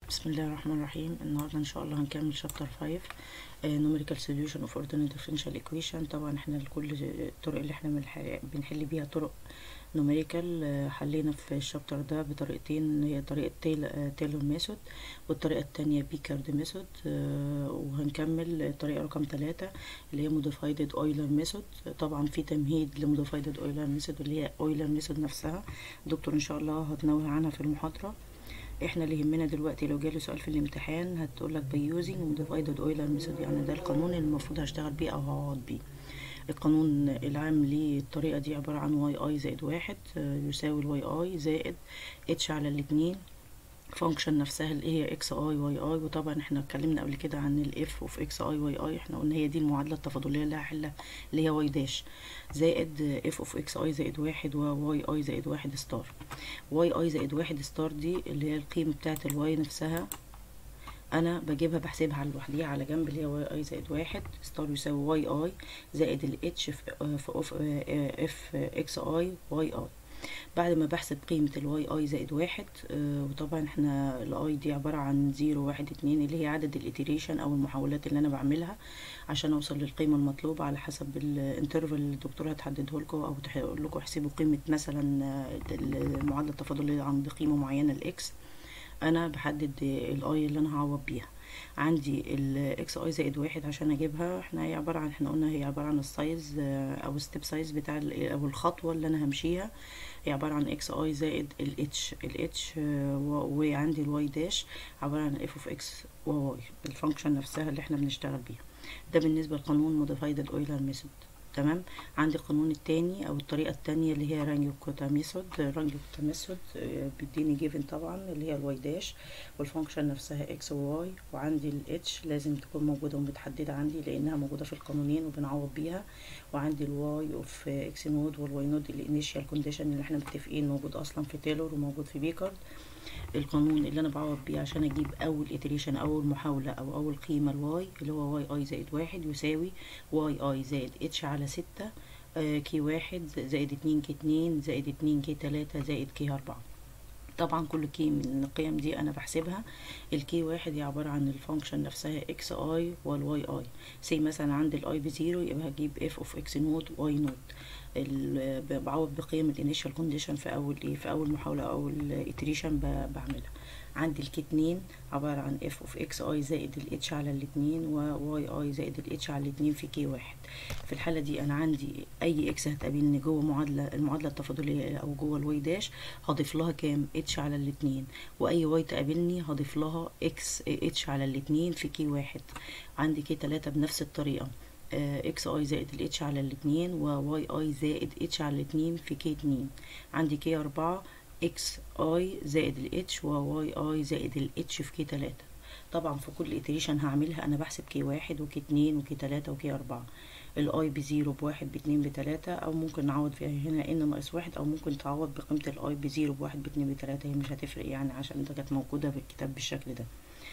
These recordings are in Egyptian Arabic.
بسم الله الرحمن الرحيم النهارده ان شاء الله هنكمل شابتر 5 numerical solution of ordinary differential equation طبعا احنا كل الطرق اللي احنا بنحل, بنحل بيها طرق numerical حلينا في الشابتر ده بطريقتين هي طريقة تايلور ميثود والطريقة التانية بيكارد ميثود وهنكمل الطريقة رقم ثلاثة اللي هي modified Euler method طبعا في تمهيد لمodified Euler method اللي هي Euler method نفسها دكتور ان شاء الله هتنوه عنها في المحاضرة احنا اللي يهمنا دلوقتي لو جاله سؤال في الامتحان هتقولك by using modified Euler method يعني ده القانون اللي المفروض هشتغل بيه او هقعد بيه القانون العام للطريقة دي عبارة عن واي اي زائد واحد يساوي الواي اي زائد اتش على الاتنين فانكشن نفسها اللي هي اكس اي واي اي وطبعا احنا اتكلمنا قبل كده عن الاف اوف اكس اي واي اي احنا قلنا هي دي المعادله التفاضليه اللي هحلها اللي هي واي داش زائد اف اوف اكس اي زائد واحد وواي اي زائد واحد ستار واي اي زائد واحد ستار دي اللي هي القيمه بتاعه الواي نفسها انا بجيبها بحسبها على لوحديها على جنب اللي هي واي اي زائد واحد ستار يساوي واي اي زائد الاتش في اوف اف اكس اي واي اي بعد ما بحسب قيمة الواي اي زائد واحد آه وطبعا احنا الاي دي عبارة عن زيرو واحد اتنين اللي هي عدد الاتريشن او المحاولات اللي انا بعملها عشان اوصل للقيمة المطلوبة على حسب الانترفال اللي الدكتورة هتحدده لكم او تقول لكم احسبوا قيمة مثلا المعادلة التفاضلية عند قيمة معينة الاكس انا بحدد الاي اللي انا هعوض بيها عندي الاكس اي زائد واحد عشان اجيبها احنا هي عبارة عن احنا قلنا هي عبارة عن السايز او الستيب سايز بتاع او الخطوة اللي انا همشيها هي عبارة عن اكس اي زائد الاتش الاتش وعندي الواي داش عبارة عن اف اوف اكس وواي الفانكشن نفسها اللي احنا بنشتغل بيها ده بالنسبة لقانون موديفايد اويلر ميثود تمام عندي القانون التاني او الطريقه التانية اللي هي رانجو كوتا ميثود رانجو كوتا ميثود بيديني جيفن طبعا اللي هي الواي داش والفانكشن نفسها اكس وواي وعندي الاتش لازم تكون موجوده ومتحدده عندي لانها موجوده في القانونين وبنعوض بيها وعندي الواي اوف اكس نود والواي نود الانيشال كونديشن اللي احنا متفقين موجود اصلا في تايلور وموجود في بيكارد القانون اللي انا بعوض بيه عشان اجيب اول اتريشن اول محاولة او اول قيمة الواي اللي هو واي اي زائد واحد يساوي واي اي زائد اتش على ستة آه كي واحد زائد اتنين كي اتنين زائد اتنين كي تلاتة زائد كي اربعة طبعا كل كي من القيم دي انا بحسبها الكي واحد هي عبارة عن الفانكشن نفسها اكس اي والواي اي سي مثلا عندي الاي بزيرو يبقى هجيب اف اوف اكس نود واي نود بعوض بقيم الانيشال كونديشن في اول ايه في اول محاولة او الاتريشن بعملها عندي الكي اتنين عبارة عن اف اوف اكس اي زائد الاتش على الاتنين وواي اي زائد الاتش على الاتنين في كي واحد في الحالة دي انا عندي اي اكس هتقابلني جوه معادلة المعادلة التفاضلية او جوه الواي داش هضيف لها كام اتش على الاتنين واي واي تقابلني هضيف لها اكس اتش على الاتنين في كي واحد عندي كي تلاتة بنفس الطريقة اكس اي زائد الاتش على الاتنين وواي اي زائد اتش على الاتنين في كي اتنين عندي كي اربعة اكس اي زائد الاتش وواي اي زائد الاتش في كي تلاتة طبعا في كل اتريشن هعملها انا بحسب كي واحد وكي اتنين وكي تلاتة وكي اربعة الاي بزيرو بواحد باتنين بتلاتة او ممكن نعوض فيها هنا ان ناقص واحد او ممكن تعوض بقيمة الاي بزيرو بواحد باتنين بتلاتة هي مش هتفرق يعني عشان ده كانت موجودة في الكتاب بالشكل ده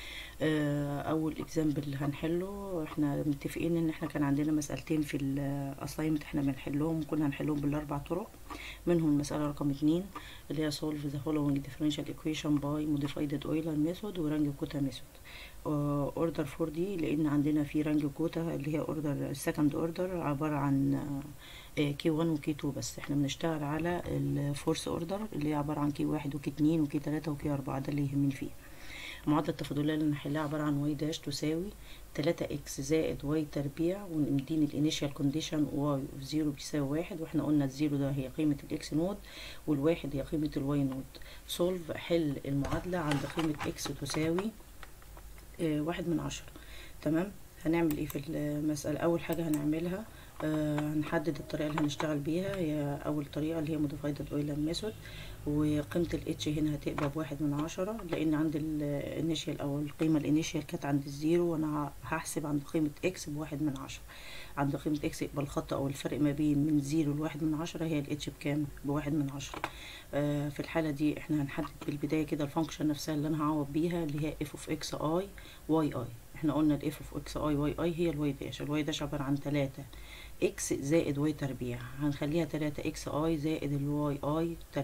اول اكزامبل هنحله احنا متفقين ان احنا كان عندنا مسألتين في الاسايمنت احنا بنحلهم كنا هنحلهم بالاربع طرق منهم المسألة رقم اتنين اللي هي solve the following differential equation by modified Euler method ورانج كوتا method اوردر فور دي لان عندنا في رانج كوتا اللي هي اوردر السكند اوردر عبارة عن كي 1 وكي 2 بس احنا بنشتغل على الفورس اوردر اللي هي عبارة عن كي واحد وكي اتنين وكي تلاتة وكي اربعة ده اللي يهمني فيه المعادلة التفاضلية اللي نحلها عبارة عن واي داش تساوي تلاتة اكس زائد واي تربيع ونديني الانيشال كونديشن واي اوف زيرو بيساوي واحد واحنا قلنا الزيرو ده هي قيمة الاكس نود والواحد هي قيمة الواي نود سولف حل المعادلة عند قيمة اكس تساوي اه واحد من عشرة تمام هنعمل ايه في المسألة اول حاجة هنعملها آه هنحدد الطريقة اللي هنشتغل بيها هي أول طريقة اللي هي modified Euler method وقيمة الاتش هنا هتبقى بواحد من عشرة لأن عند الانيشيال أو القيمة الانيشيال كانت عند الزيرو وأنا هحسب عند قيمة اكس بواحد من عشرة عند قيمة اكس يبقى الخط أو الفرق ما بين من زيرو لواحد من عشرة هي الاتش بكام بواحد من عشرة آه في الحالة دي احنا هنحدد بالبداية كده الفانكشن نفسها اللي أنا هعوض بيها اللي هي اف اوف اكس اي واي اي احنا قلنا الاف اوف اكس اي واي اي هي الواي داش الواي داش عبارة عن تلاتة اكس زائد واي تربيع هنخليها تلاتة اكس اي زائد الواي اي تربيع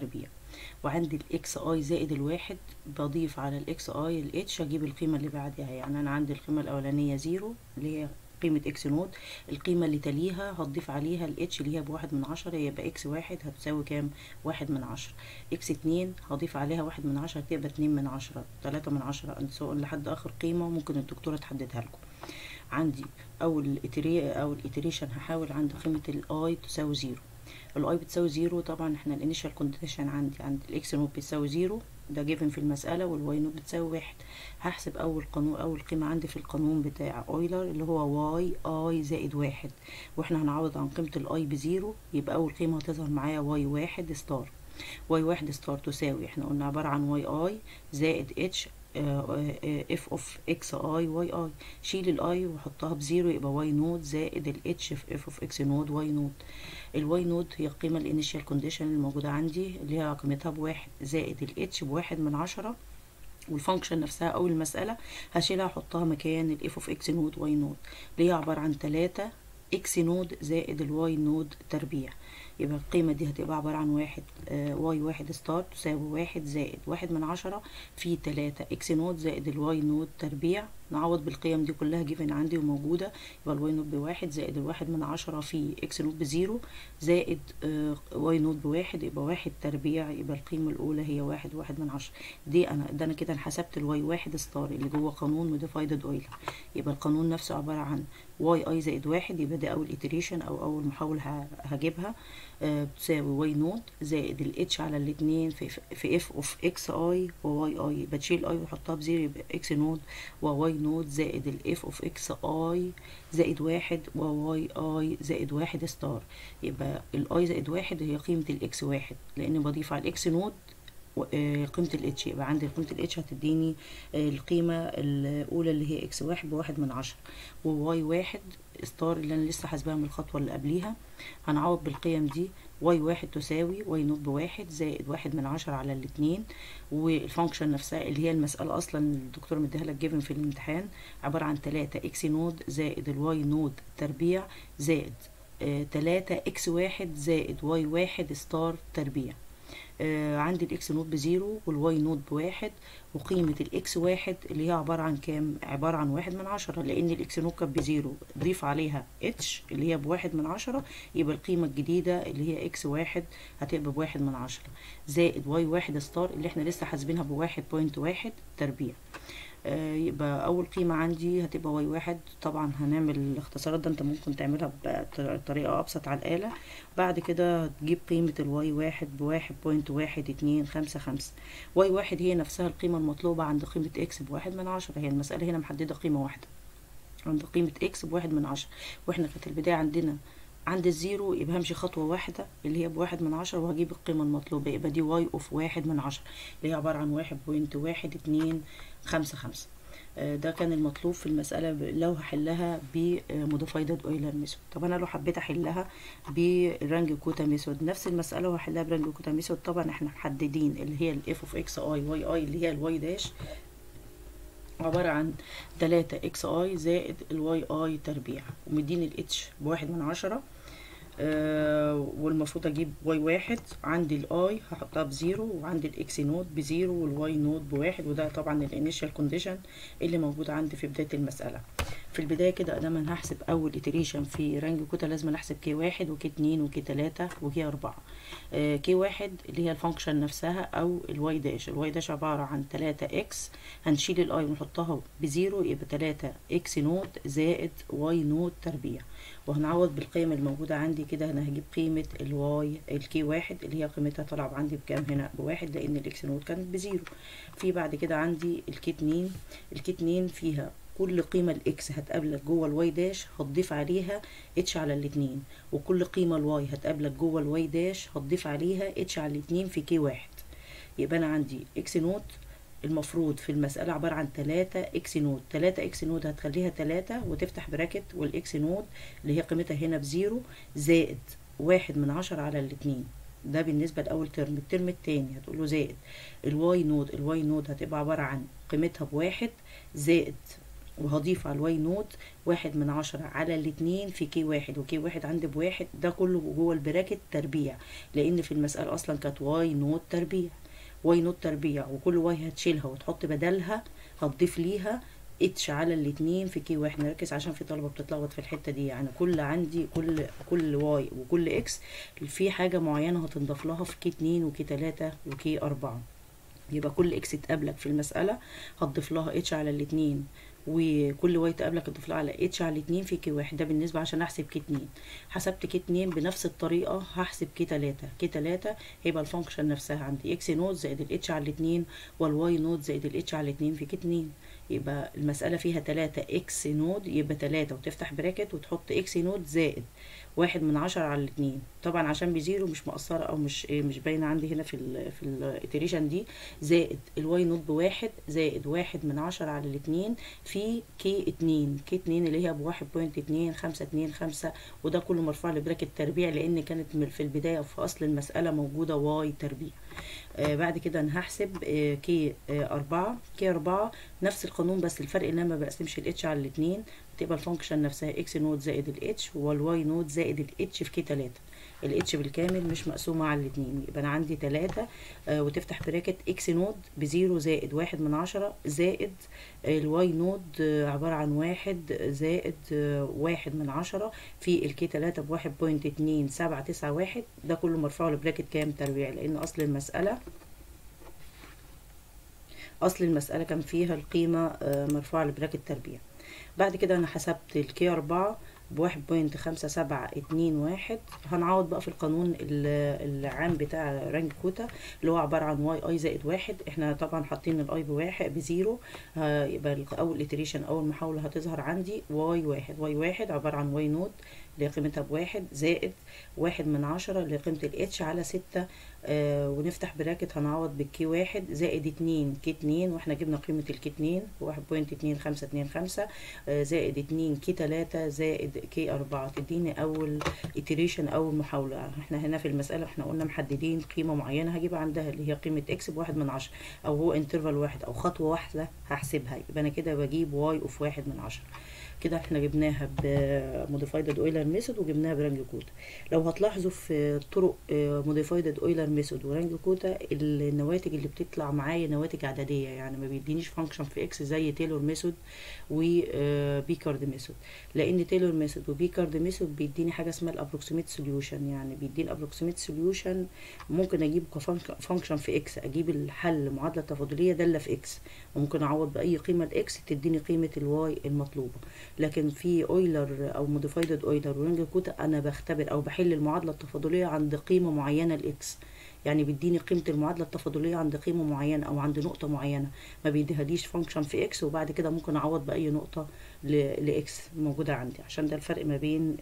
وعندي الاكس اي زائد الواحد بضيف على الاكس اي الاتش اجيب القيمة اللي بعدها يعني انا عندي القيمة الاولانية زيرو اللي هي قيمة اكس نود القيمة اللي تليها هتضيف عليها الاتش اللي هي بواحد من عشرة يبقى اكس واحد هتساوي كام واحد من عشرة اكس اتنين هضيف عليها واحد من عشرة تبقى اتنين من عشرة تلاتة من عشرة and so on لحد اخر قيمة ممكن الدكتورة تحددها لكم عندي اول اتري او الاتريشن هحاول عند قيمة الاي تساوي زيرو الاي بتساوي زيرو طبعا احنا الانيشال كونديشن عندي عند الاكس نوت بتساوي زيرو ده جيفن في المسألة والواي نوت بتساوي واحد هحسب أول قانون أول قيمة عندي في القانون بتاع أويلر اللي هو واي أي زائد واحد واحنا هنعوض عن قيمة الأي بزيرو يبقى أول قيمة هتظهر معايا واي واحد ستار واي واحد ستار تساوي احنا قلنا عبارة عن واي اي زائد اتش اف اوف اكس اي واي اي شيل الاي وحطها بزيرو يبقى واي نود زائد الاتش في اف اوف اكس نود واي نود الواي نود هي القيمة الانيشال كونديشن الموجودة عندي اللي هي قيمتها بواحد زائد الاتش بواحد من عشرة والفانكشن نفسها او المسألة هشيلها احطها مكان الاف اوف اكس نود واي نود اللي هي عبارة عن تلاتة اكس نود زائد الواي نود تربيع يبقى القيمة دي هتبقى عبارة عن واحد آه واي واحد ستار تساوي واحد زائد واحد من عشرة في تلاتة اكس نود زائد الواي نود تربيع نعوض بالقيم دي كلها جيفن عندي وموجودة يبقى الواي نود بواحد زائد الواحد من عشرة في اكس نود بزيرو زائد آه واي نود بواحد يبقى واحد تربيع يبقى القيمة الأولى هي واحد واحد من عشرة دي أنا ده أنا كده حسبت الواي واحد ستار اللي جوه قانون موديفايدد أويلر يبقى القانون نفسه عبارة عن واي اي زائد واحد يبقى ده أول iteration أو أول محاولة هجيبها آه بتساوي واي نوت زائد الاتش على الاتنين في في اف اوف اكس اي وواي اي بتشيل اي واحطها بزيرو يبقى اكس نوت وواي نوت زائد الاف اوف اكس اي زائد واحد وواي اي زائد واحد ستار يبقى الاي زائد واحد هي قيمة الاكس واحد لان بضيف على الاكس نوت قيمة الاتش يبقى عندي قيمة الاتش هتديني القيمة الأولى اللي هي اكس واحد بواحد من عشرة وواي واحد ستار اللي أنا لسه حاسباها من الخطوة اللي قبليها هنعوض بالقيم دي واي واحد تساوي واي نوت بواحد زائد واحد من عشرة على الاتنين والفانكشن نفسها اللي هي المسألة أصلا الدكتور مديها لك جيفن في الامتحان عبارة عن تلاتة اكس نود زائد الواي نود تربيع زائد آه تلاتة اكس واحد زائد واي واحد ستار تربيع آه عندي الاكس نوت بزيرو والواي نوت بواحد وقيمة الاكس واحد اللي هي عبارة عن كام عبارة عن واحد من عشرة لان الاكس نوت كانت بزيرو ضيف عليها اتش اللي هي بواحد من عشرة يبقى القيمة الجديدة اللي هي اكس واحد هتبقى بواحد من عشرة زائد واي واحد ستار اللي احنا لسه حاسبينها بواحد بوينت واحد تربيع آه يبقى اول قيمة عندي هتبقى واي واحد طبعا هنعمل الاختصارات ده انت ممكن تعملها بطريقة ابسط على الآلة بعد كده هتجيب قيمة الواي واحد بواحد بوينت واحد اتنين خمسة خمسة واي واحد هي نفسها القيمة المطلوبة عند قيمة اكس بواحد من عشرة هي المسألة هنا محددة قيمة واحدة عند قيمة اكس بواحد من عشرة واحنا كانت البداية عندنا عند الزيرو يبقى همشي خطوة واحدة اللي هي بواحد من عشرة وهجيب القيمة المطلوبة يبقى دي واي اوف واحد من عشرة اللي هي عبارة عن واحد بوينت واحد اتنين خمسة خمسة ده كان المطلوب في المسألة لو هحلها بموديفايدد اويلر ميثود طب انا لو حبيت احلها برانج كوتا ميثود نفس المسألة وهحلها برانج كوتا ميثود طبعا احنا محددين اللي هي الاف اوف اكس اي واي اي اللي هي الواي داش عبارة عن تلاتة اكس اي زائد الواي اي تربيع ومديني الاتش بواحد من عشرة آه والمفروض اجيب واي واحد عندي الاي هحطها بزيرو وعندي الاكس نود بزيرو والواي نود بواحد وده طبعا الانيشال كونديشن اللي موجود عندي في بداية المسألة في البداية كده ادام انا هحسب اول iteration في رانج كوتا لازم احسب كي واحد وكي اتنين وكي تلاتة وكي اربعة آه كي واحد اللي هي الفانكشن نفسها او الواي داش الواي داش عبارة عن تلاتة اكس هنشيل الاي ونحطها بزيرو يبقى تلاتة اكس نود زائد واي نود تربيع وهنعوض بالقيم الموجودة عندي كده انا هجيب قيمة الواي الكي واحد اللي هي قيمتها طالعة عندي بكام هنا بواحد لان الاكس نود كانت بزيرو في بعد كده عندي الكي اتنين الكي اتنين فيها كل قيمة الاكس هتقابلك جوه الواي داش هتضيف عليها اتش على الاتنين وكل قيمة الواي هتقابلك جوه الواي داش هتضيف عليها اتش على الاتنين في كي واحد يبقى انا عندي اكس نود المفروض في المسألة عبارة عن تلاتة اكس نود تلاتة اكس نود هتخليها تلاتة وتفتح براكت والاكس نود اللي هي قيمتها هنا بزيرو زائد واحد من عشرة على الاتنين ده بالنسبة لأول ترم الترم التاني هتقوله زائد الواي نود الواي نود هتبقى عبارة عن قيمتها بواحد زائد وهضيف على الواي نود واحد من عشرة على الاتنين في كي واحد وكي واحد عندي بواحد ده كله جوه البراكت تربيع لان في المسألة اصلا كانت واي نود تربيع واي نود تربيع وكل واي هتشيلها وتحط بدلها هتضيف ليها اتش على الاتنين في كي واحد نركز عشان في طلبة بتتلخبط في الحتة دي يعني كل عندي كل كل واي وكل اكس في حاجة معينة هتنضاف لها في كي اتنين وكي تلاتة وكي اربعة يبقى كل اكس تقابلك في المسألة هتضيف لها اتش على الاتنين وكل واي تقابلك هتضيف لها على اتش على الاتنين في كي واحد ده بالنسبة عشان احسب كي اتنين حسبت كي اتنين بنفس الطريقة هحسب كي تلاتة كي تلاتة هيبقى الفانكشن نفسها عندي اكس نود زائد الاتش على الاتنين والواي نود زائد الاتش على الاتنين في كي اتنين يبقى المسألة فيها تلاتة اكس نود يبقى تلاتة وتفتح براكت وتحط اكس نود زائد واحد من عشرة على الاتنين طبعا عشان بزيرو مش مقصرة او مش ايه مش باينة عندي هنا في ال في الاتريشن دي زائد الواي نوت بواحد زائد واحد من عشرة على الاتنين في كي اتنين كي اتنين اللي هي بواحد بوينت اتنين خمسة اتنين خمسة وده كله مرفوع لبراكت تربيع لان كانت في البداية في اصل المسألة موجودة واي تربيع آه بعد كده انا هحسب آه كي آه أربعة كي أربعة نفس القانون بس الفرق ان انا ما بقسمش الاتش على الاتنين تبقى الفانكشن نفسها اكس نود زائد الاتش والواي نود زائد الاتش في كي تلاتة الاتش بالكامل مش مقسومة على الاتنين يبقى انا عندي تلاتة آه وتفتح براكت اكس نود بزيرو زائد واحد من عشرة زائد الواي نود آه عبارة عن واحد زائد آه واحد من عشرة في الكي تلاتة بواحد بوينت اتنين سبعة تسعة واحد ده كله مرفوع لبراكت كام تربيع لان اصل المسألة اصل المسألة كان فيها القيمة آه مرفوعة لبراكت تربيع بعد كده انا حسبت الكي اربعة بواحد بوينت خمسة سبعة اتنين واحد هنعوض بقى في القانون العام بتاع رانج كوتا اللي هو عبارة عن واي اي زائد واحد احنا طبعا حاطين الاي بواحد بزيرو يبقى اول اتريشن اول محاولة هتظهر عندي واي واحد واي واحد عبارة عن واي نود اللي هي قيمتها بواحد زائد واحد من عشرة اللي هي قيمة الاتش على ستة آه ونفتح براكت هنعوض بالكي واحد زائد اتنين كي اتنين واحنا جبنا قيمة الكي اتنين واحد بوينت اتنين خمسة اتنين خمسة آه زائد اتنين كي تلاتة زائد كي أربعة تديني أول iteration أول محاولة احنا هنا في المسألة احنا قلنا محددين قيمة معينة هجيب عندها اللي هي قيمة اكس بواحد من عشرة أو هو انترفال واحد أو خطوة واحدة هحسبها يبقى أنا كده بجيب واي اوف واحد من عشرة كده احنا جبناها بموديفايد اويلر ميثود وجبناها برانج كوتا لو هتلاحظوا في طرق موديفايد اويلر ميثود ورانج كوتا النواتج اللي بتطلع معايا نواتج عدديه يعني ما بيدينيش فانكشن في اكس زي تايلور ميثود وبيكارد ميثود لان تايلور ميثود وبيكارد ميثود بيديني حاجه اسمها الابروكسيميت سوليوشن يعني بيديني الابروكسيميت سوليوشن ممكن اجيب كفانكشن في اكس اجيب الحل معادله تفاضليه داله في اكس وممكن اعوض باي قيمه لاكس تديني قيمه الواي المطلوبه لكن في اويلر او موديفايد اويلر ورانج كوتا انا بختبر او بحل المعادله التفاضليه عند قيمه معينه لاكس يعني بيديني قيمه المعادله التفاضليه عند قيمه معينه او عند نقطه معينه ما بيديهاليش فانكشن في اكس وبعد كده ممكن اعوض باي نقطه لاكس موجوده عندي عشان ده الفرق ما بين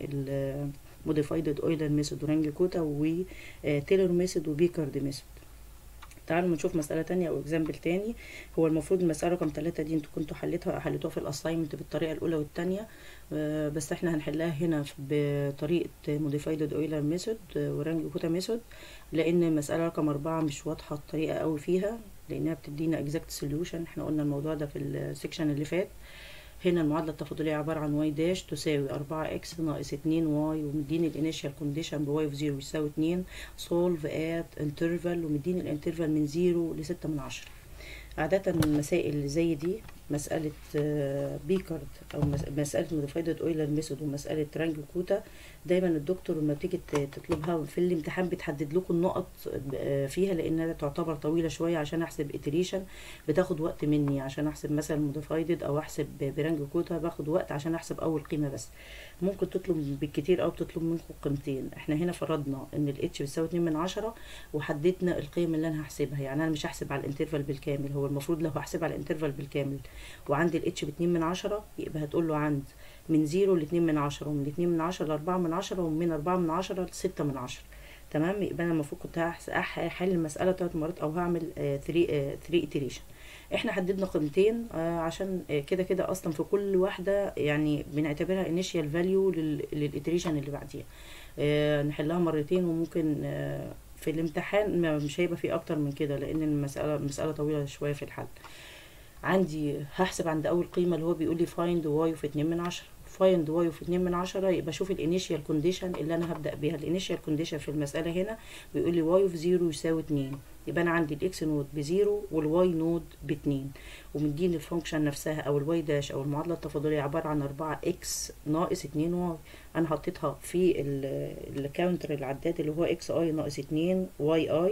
موديفايد اويلر ميثود ورانج كوتا وتيلر ميثود وبيكارد ميثود تعالوا نشوف مسألة تانية أو اكزامبل تاني هو المفروض المسألة رقم تلاتة دي انتوا كنتوا حليتها حليتوها في الأسايمنت بالطريقة الأولى والتانية آه بس احنا هنحلها هنا بطريقة موديفايد اويلر ميثود ورانج كوتا ميثود لأن المسألة رقم أربعة مش واضحة الطريقة أوي فيها لأنها بتدينا exact solution احنا قلنا الموضوع ده في السكشن اللي فات هنا المعادلة التفاضلية عبارة عن واي داش تساوي أربعة اكس ناقص اتنين واي ومديني الانيشال كونديشن بواي اوف زيرو يساوي اتنين سولف ات انترفال ومديني الانترفال من زيرو لستة من عشرة عادة المسائل اللي زي دي مسألة بيكارد أو مسألة موديفايد اويلر ميثود ومسألة رانج كوتا دايما الدكتور لما بتيجي تطلبها في الامتحان بتحدد لكم النقط فيها لأنها تعتبر طويلة شوية عشان أحسب اتريشن بتاخد وقت مني عشان أحسب مثلا موديفايد أو أحسب برانج كوتا باخد وقت عشان أحسب أول قيمة بس ممكن تطلب بالكتير أو تطلب منكم قيمتين احنا هنا فرضنا إن الاتش بتساوي اتنين من عشرة وحددنا القيم اللي أنا هحسبها يعني أنا مش هحسب على الانترفال بالكامل هو المفروض لو هحسب على الانترفال بالكامل وعندي الاتش باتنين من عشرة يبقى هتقول له عند من زيرو لاتنين من عشرة ومن اتنين من عشرة لأربعة من عشرة ومن أربعة من عشرة لستة من عشرة تمام يبقى أنا المفروض كنت هحل المسألة تلات مرات أو هعمل ثري ثري iteration احنا حددنا قيمتين آه عشان آه كده كده اصلا في كل واحده يعني بنعتبرها initial value للiteration اللي بعديها آه نحلها مرتين وممكن آه في الامتحان مش هيبقى فيه اكتر من كده لان المساله مساله طويله شويه في الحل عندي هحسب عند اول قيمه اللي هو بيقول لي فايند واي في 2 من 10 فايند واي في 2 من 10 يبقى اشوف الانيشيال كونديشن اللي انا هبدا بيها الانيشيال كونديشن في المساله هنا بيقول لي واي في 0 يساوي 2 يبقى انا عندي الاكس نود بزيرو والواي نود باتنين ومديني الفانكشن نفسها او الواي داش او المعادله التفاضليه عباره عن 4 اكس ناقص 2 واي انا حطيتها في الكاونتر العداد اللي هو اكس اي ناقص 2 واي اي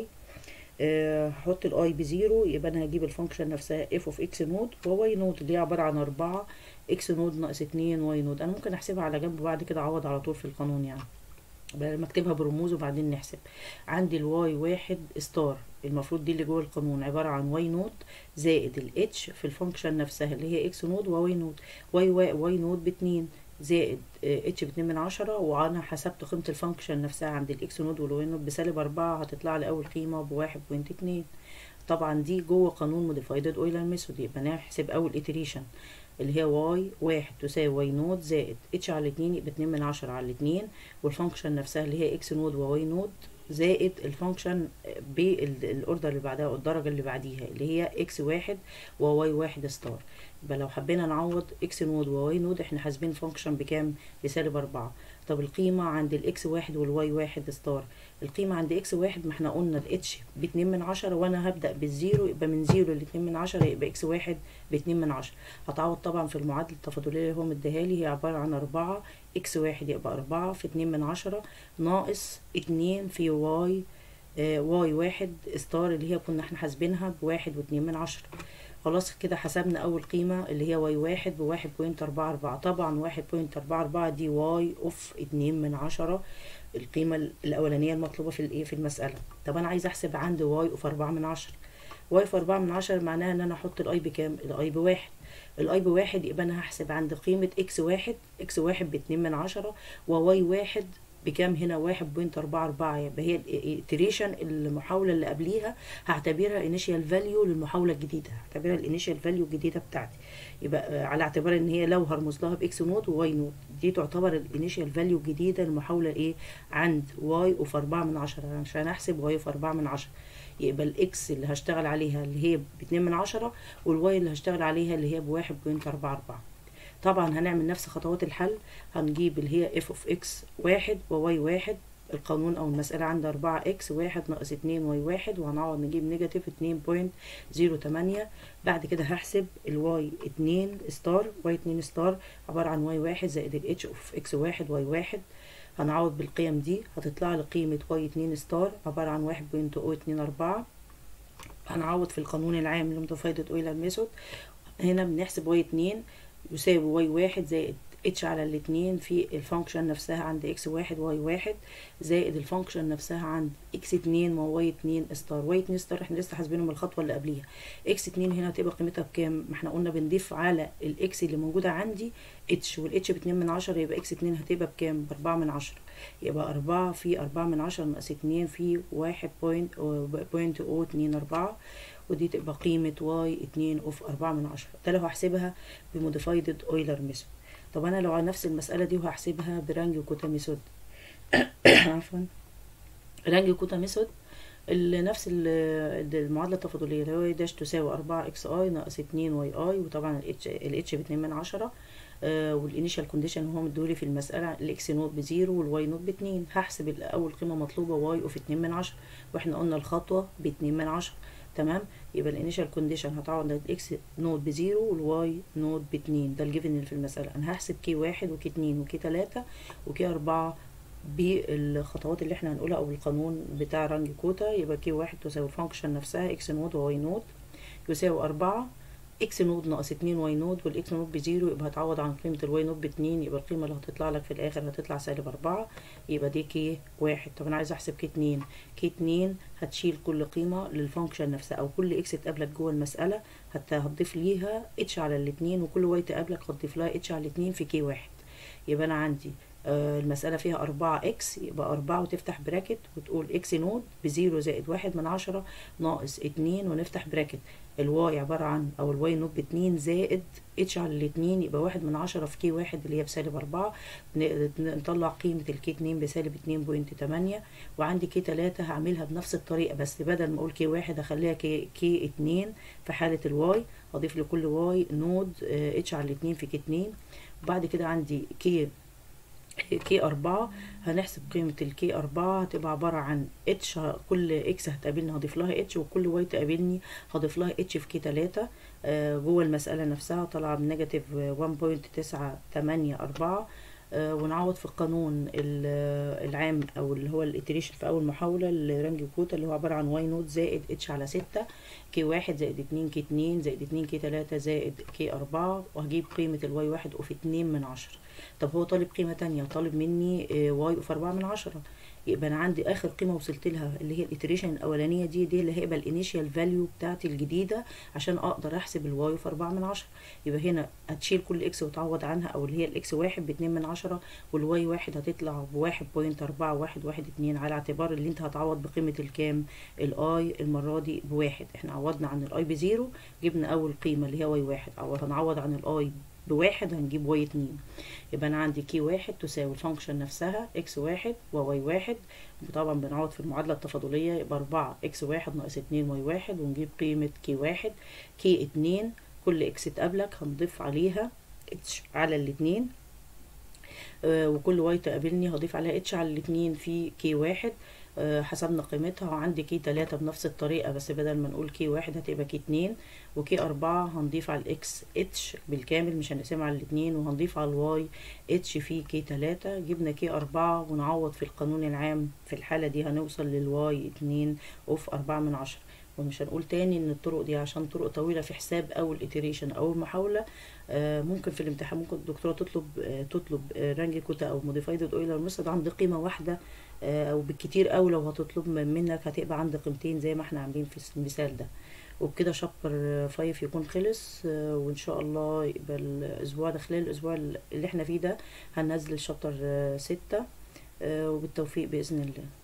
هحط الاي بزيرو يبقى انا هجيب الفانكشن نفسها اف اوف اكس نود وواي نود اللي هي عباره عن 4 اكس نود ناقص 2 واي نود انا ممكن احسبها على جنب وبعد كده اعوض على طول في القانون يعني بدل ما اكتبها برموز وبعدين نحسب عندي الواي واحد ستار المفروض دي اللي جوه القانون عبارة عن واي نود زائد الاتش في الفانكشن نفسها اللي هي اكس نود وواي نود واي واي, واي نود باتنين زائد اتش باتنين من عشرة وانا حسبت قيمة الفانكشن نفسها عند الاكس نود والواي نود بسالب اربعة هتطلع لي اول قيمة بواحد بوينت اتنين طبعا دي جوه قانون موديفايد اويلر ميثود يبقى نحسب اول اتريشن اللي هي واي واحد تساوي واي نود زائد اتش على اتنين يبقى اتنين من عشرة على اتنين والفانكشن نفسها اللي هي اكس نود وواي نود زائد الفانكشن بالاوردر اللي بعدها الدرجة اللي بعديها اللي هي اكس واحد وواي واحد ستار يبقى لو حبينا نعوض اكس نود وواي نود احنا حاسبين فانكشن بكام بسالب اربعة طب القيمة عند الاكس واحد والواي واحد ستار القيمة عند اكس واحد ما احنا قلنا الاتش باتنين من عشرة وانا هبدأ بالزيرو يبقى من زيرو لاتنين من عشرة يبقى اكس واحد باتنين من عشرة هتعوض طبعا في المعادلة التفاضلية اللي هو مديهالي هي عبارة عن اربعة اكس واحد يبقى اربعة في اتنين من عشرة ناقص اتنين في واي آه واي واحد ستار اللي هي كنا احنا حاسبينها بواحد واتنين من عشرة خلاص كده حسبنا اول قيمة اللي هي واي واحد بواحد بوينت اربعة اربعة طبعا واحد بوينت اربعة اربعة دي واي اوف اتنين من عشرة القيمة الاولانية المطلوبة في الايه في المسألة طب انا عايز احسب عندي واي اوف اربعة من عشرة واي في اربعة من عشرة معناها ان انا احط الاي بكام الاي بواحد الاي بواحد يبقى انا هحسب عند قيمة اكس واحد اكس واحد باتنين من عشرة وواي واحد بكام هنا واحد بوينت اربعة اربعة يبقى هي الاتريشن المحاولة اللي قبليها هعتبرها انيشيال فاليو للمحاولة الجديدة هعتبرها الانيشيال فاليو الجديدة بتاعتي يبقى على اعتبار ان هي لو هرمز لها باكس نود وواي نود دي تعتبر الانيشيال فاليو الجديدة للمحاولة ايه عند واي اوف اربعة من عشرة عشان احسب واي اوف اربعة من عشرة يبقى الاكس اللي هشتغل عليها اللي هي باتنين من عشرة والواي اللي هشتغل عليها اللي هي بواحد بوينت اربعة اربعة طبعا هنعمل نفس خطوات الحل هنجيب اللي هي اف اوف اكس واحد وواي واحد القانون او المسألة عندها أربعة اكس واحد ناقص اتنين واي واحد وهنعوض نجيب نيجاتيف اتنين بوينت زيرو تمانية بعد كده هحسب الواي اتنين ستار واي اتنين ستار عبارة عن واي واحد زائد الاتش اوف اكس واحد واي واحد هنعوض بالقيم دي هتطلع لي قيمة واي اتنين ستار عبارة عن واحد بوينت او اتنين أربعة هنعوض في القانون العام لمتفايدة اويلر ميثود هنا بنحسب واي اتنين يساوي واي واحد زائد اتش على الاتنين في الفانكشن نفسها عند اكس واحد واي واحد زائد الفانكشن نفسها عند اكس اتنين وواي اتنين ستار واي اتنين ستار احنا لسه حاسبينهم الخطوه اللي قبليها اكس اتنين هنا هتبقى قيمتها بكام ما احنا قلنا بنضيف على الاكس اللي موجوده عندي اتش والاتش باتنين من عشرة يبقى اكس اتنين هتبقى بكام باربعة من عشرة يبقى أربعة في أربعة من عشرة ناقص اتنين في واحد بوينت بوينت او اتنين أربعة ودي تبقى قيمة واي اتنين اوف أربعة من عشرة ده لو هحسبها بموديفايد اويلر ميثود طب انا لو على نفس المسألة دي وهحسبها برانج كوتا ميثود عفوا رانج كوتا ميثود نفس المعادلة التفاضلية اللي هو داش تساوي أربعة اكس اي ناقص اتنين واي اي وطبعا الاتش الاتش باتنين من عشرة آه والانيشال كونديشن اللي هو مديهولي في المسألة الاكس نوت بزيرو والواي نوت باتنين هحسب أول قيمة مطلوبة واي اوف اتنين من عشرة واحنا قلنا الخطوة باتنين من عشرة تمام يبقى الانيشال كونديشن هتعوض الاكس نود بزيرو والواي نود باتنين ده الجيفن اللي في المسألة انا هحسب كي واحد وكي اتنين وكي تلاتة وكي اربعة بالخطوات اللي احنا هنقولها او القانون بتاع رانج كوتا يبقى كي واحد تساوي الفانكشن نفسها اكس نود وواي نود يساوي اربعة اكس نود ناقص اتنين واي نود والاكس نود بزيرو يبقى هتعوض عن قيمة الواي نود باتنين يبقى القيمة اللي هتطلع لك في الاخر هتطلع سالب اربعة يبقى دي كي واحد طب انا عايز احسب كي اتنين كي اتنين هتشيل كل قيمة للفانكشن نفسها او كل اكس تقابلك جوه المسألة هتضيف ليها اتش على الاتنين وكل واي تقابلك هتضيف لها اتش على الاتنين في كي واحد يبقى انا عندي آه، المسألة فيها أربعة إكس يبقى أربعة وتفتح براكت وتقول إكس نود بزيرو زائد واحد من عشرة ناقص اتنين ونفتح براكت الواي عبارة عن أو الواي نود باتنين زائد اتش على الاتنين يبقى واحد من عشرة في كي واحد اللي هي بسالب أربعة ن- نطلع قيمة الكي اتنين بسالب اتنين بوينت تمانية وعندي كي تلاتة هعملها بنفس الطريقة بس بدل ما أقول كي واحد هخليها كي, كي اتنين في حالة الواي أضيف لكل واي نود آه، اتش على الاتنين في كي اتنين وبعد كده عندي كي كي أربعة هنحسب قيمة الكي أربعة هتبقى عبارة عن اتش كل اكس هتقابلني هضيف لها اتش وكل واي تقابلني هضيف لها اتش في كي تلاتة آه، جوه المسألة نفسها طالعة بنيجاتيف 1.984 آه، ونعوض في القانون ال- العام او اللي هو الاتريشن في اول محاولة الرانج كوتا اللي هو عبارة عن واي نوت زائد اتش على ستة كي واحد زائد اتنين كي اتنين زائد اتنين كي تلاتة زائد كي اربعة وهجيب قيمة الواي واحد اوف اتنين من عشرة طب هو طالب قيمة تانية طالب مني آه، واي اوف أربعة من عشرة يبقى أنا عندي آخر قيمة وصلت لها اللي هي الإتريشن الأولانية دي دي اللي هيبقى الانيشال فاليو بتاعتي الجديدة عشان أقدر أحسب الواي اوف أربعة من عشرة يبقى هنا هتشيل كل إكس وتعوض عنها أو اللي هي الإكس واحد باتنين من عشرة والواي واحد هتطلع بواحد بوينت أربعة واحد واحد اتنين على اعتبار اللي أنت هتعوض بقيمة الكام الآي المرة دي بواحد احنا عوضنا عن الآي بزيرو جبنا أول قيمة اللي هي واي واحد عوض هنعوض عن الآي بواحد هنجيب واي اتنين يبقى انا عندي كي واحد تساوي الفانكشن نفسها اكس واحد وواي واحد وطبعا بنعوض في المعادلة التفاضلية يبقى اربعة اكس واحد ناقص اتنين واي واحد ونجيب قيمة كي واحد كي اتنين كل اكس تقابلك هنضيف عليها اتش على الاتنين آه، وكل واي تقابلني هضيف عليها اتش على الاتنين في كي واحد آه، حسبنا قيمتها وعندي كي تلاتة بنفس الطريقة بس بدل ما نقول كي واحد هتبقى كي اتنين وكي أربعة هنضيف على الإكس اتش بالكامل مش هنقسمها على الاتنين وهنضيف على الواي اتش في كي تلاتة جبنا كي أربعة ونعوض في القانون العام في الحالة دي هنوصل للواي اتنين اوف أربعة من عشرة ومش هنقول تاني ان الطرق دي عشان طرق طويلة في حساب اول iteration او المحاولة آه، ممكن في الامتحان ممكن الدكتورة تطلب آه، تطلب آه، رانج كوتا او موديفايد اويلر ميثود عند قيمة واحدة آه، او بالكتير قوي لو هتطلب من- منك هتبقى عند قيمتين زي ما احنا عاملين في المثال ده وبكده شابتر فايف يكون خلص آه، وان شاء الله يبقى الاسبوع ده خلال الاسبوع اللي احنا فيه ده هننزل شابتر ستة آه، وبالتوفيق باذن الله